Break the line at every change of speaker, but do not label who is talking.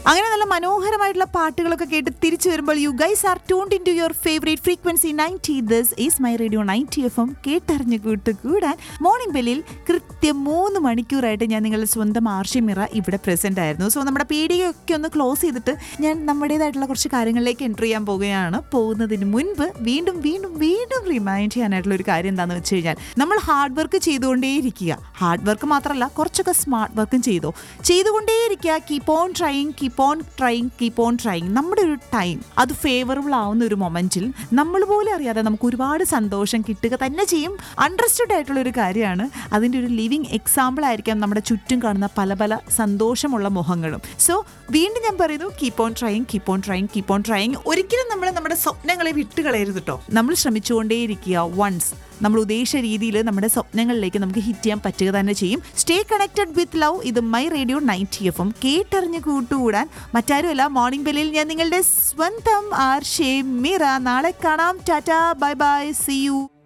അങ്ങനെ നല്ല മനോഹരമായിട്ടുള്ള പാട്ടുകളൊക്കെ കേട്ട് തിരിച്ചു വരുമ്പോൾ you guys are tuned in to your favourite frequency ninety this is my radio ninety F M കേട്ടറിഞ്ഞ് കൂട്ട് കൂടാൻ മോർണിംഗ് ബെല്ലിൽ കൃത്യം മൂന്ന് മണിക്കൂറായിട്ട് ഞാൻ നിങ്ങളുടെ സ്വന്തം ആർഷിമിറ ഇവിടെ പ്രസന്റ് ആയിരുന്നു സോ നമ്മുടെ പീഡികയൊക്കെ ഒന്ന് ക്ലോസ് ചെയ്തിട്ട് ഞാൻ നമ്മുടേതായിട്ടുള്ള കുറച്ച് കാര്യങ്ങളിലേക്ക് എൻ്റർ ചെയ്യാൻ പോവുകയാണ് പോകുന്നതിന് മുൻപ് വീണ്ടും വീണ്ടും വീണ്ടും റിമൈൻഡ് ചെയ്യാനായിട്ടുള്ള ഒരു കാര്യം എന്താണെന്ന് വെച്ച് കഴിഞ്ഞാൽ നമ്മൾ ഹാർഡ് വർക്ക് ചെയ്തുകൊണ്ടേയിരിക്കുക ഹാർഡ് വർക്ക് മാത്രമല്ല കുറച്ചൊക്കെ സ്മാർട്ട് വർക്കും ചെയ്തോ ചെയ്തുകൊണ്ടേയിരിക്കുക keep on trying keep on trying keep on trying നമ്മുടെ ഒരു ടൈം അത് ഫേവറബിൾ ആവുന്ന ഒരു മൊമെന്റിൽ നമ്മൾ പോലും അറിയാതെ നമുക്ക് ഒരുപാട് സന്തോഷം കിട്ടുക തന്നെ ചെയ്യും അണ്ടർസ്റ്റുഡ് ആയിട്ടുള്ള ഒരു കാര്യമാണ് അതിൻ്റെ ഒരു ലിവിങ് എക്സാമ്പിൾ ആയിരിക്കാം നമ്മുടെ ചുറ്റും കാണുന്ന പല പല സന്തോഷമുള്ള മുഖങ്ങളും സോ വീണ്ടും ഞാൻ പറയുന്നു keep on trying keep on trying keep on trying ഒരിക്കലും നമ്മൾ നമ്മുടെ സ്വപ്നങ്ങളെ വിട്ടുകളയരുത് കേട്ടോ നമ്മൾ ശ്രമിച്ചുകൊണ്ടേയിരിക്കുക വൺസ് നമ്മൾ ഉദ്ദേശിച്ച രീതിയിൽ നമ്മുടെ സ്വപ്നങ്ങളിലേക്ക് നമുക്ക് ഹിറ്റ് ചെയ്യാൻ പറ്റുക തന്നെ ചെയ്യും സ്റ്റേ കണക്റ്റഡ് വിത്ത് ലവ് ഇത് my radio ninety F M കേട്ടറിഞ്ഞ് കൂട്ടുകൂടാൻ മറ്റാരുമല്ല മോർണിംഗ് ബെല്ലിൽ ഞാൻ നിങ്ങളുടെ സ്വന്തം ആർ ഷേ മീറ നാളെ കാണാം tata bye bye see U